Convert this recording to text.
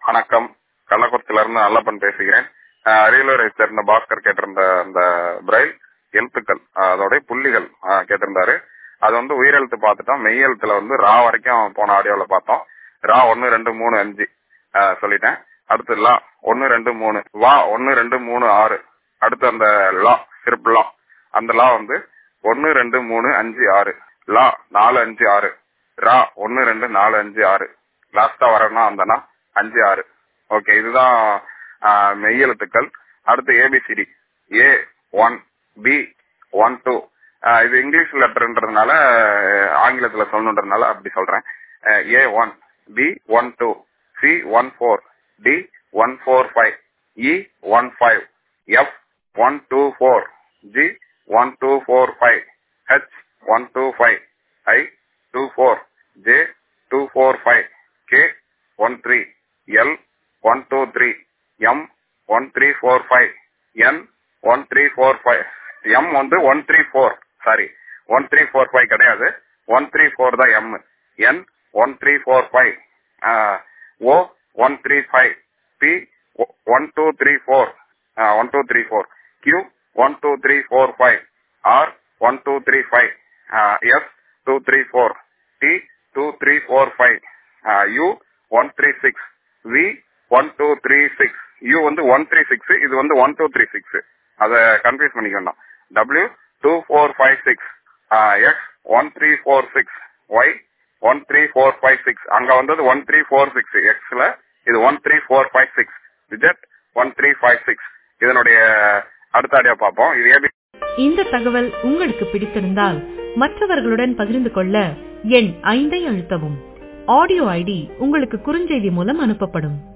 வணக்கம் கள்ளக்குறிச்சியில இருந்து நல்லப்பன் பேசுகிறேன் அஹ் அரியலூரை சேர்ந்த பாஸ்கர் கேட்டிருந்த அந்த பிரைல் எழுத்துக்கள் அஹ் அதோட புள்ளிகள் அஹ் கேட்டிருந்தாரு அது வந்து உயிரெழுத்து பார்த்துட்டோம் மெய் எழுத்துல வந்து ரா வரைக்கும் போன ஆடியோல பார்த்தோம் ரா ஒன்னு ரெண்டு மூணு அஞ்சு அஹ் சொல்லிட்டேன் அடுத்து லா ஒன்னு ரெண்டு மூணு வா ஒன்னு ரெண்டு மூணு ஆறு அடுத்து அந்த லா சிறப்பு லா அந்த லா வந்து ஒன்னு ரெண்டு மூணு அஞ்சு ஆறு லா நாலு அஞ்சு ஆறு ரா ஒன்னு ரெண்டு நாலு அஞ்சு ஆறு லாஸ்டா வரணும் அந்தனா அஞ்சு ஆறு ஓகே இதுதான் ஆஹ், மெய் எழுத்துக்கள் அடுத்து A B C D A one B one two இது இங்கிலீஷ் லெட்டர்ன்றதுனால அஹ், ஆங்கிலத்துல சொல்லணுன்றதுனால அப்படி சொல்றேன் A one B one two C one four D one four five E one five F one two four G one two four five H one two five I two four J two four five K one three L one two three M one three four five N one three four five M வந்து one three four sorry one three four five கிடையாது one three four தான் M N one three four five O one three five P one two three four one two three four Q one two three four five R one two three five S two three four T two three four five U one three six V one two three six U வந்து one three six இது வந்து one two three six அதை confuse பண்ணிக்க வேண்டாம் W two four five six X one three four six Y one three four five six அங்க வந்தது one three four six எக்ஸ்ல இது one three four five six விஜெட் ஒன் த்ரீ ஃபைவ் சிக்ஸ் இதனுடைய அடுத்த அடியா பார்ப்போம் இது ஏபி இந்த தகவல் உங்களுக்கு பிடித்திருந்தால் மற்றவர்களுடன் பகிர்ந்து கொள்ள எண் ஐந்தை அழுத்தவும் ஆடியோ ஐடி உங்களுக்கு குறுஞ்செய்தி மூலம் அனுப்பப்படும்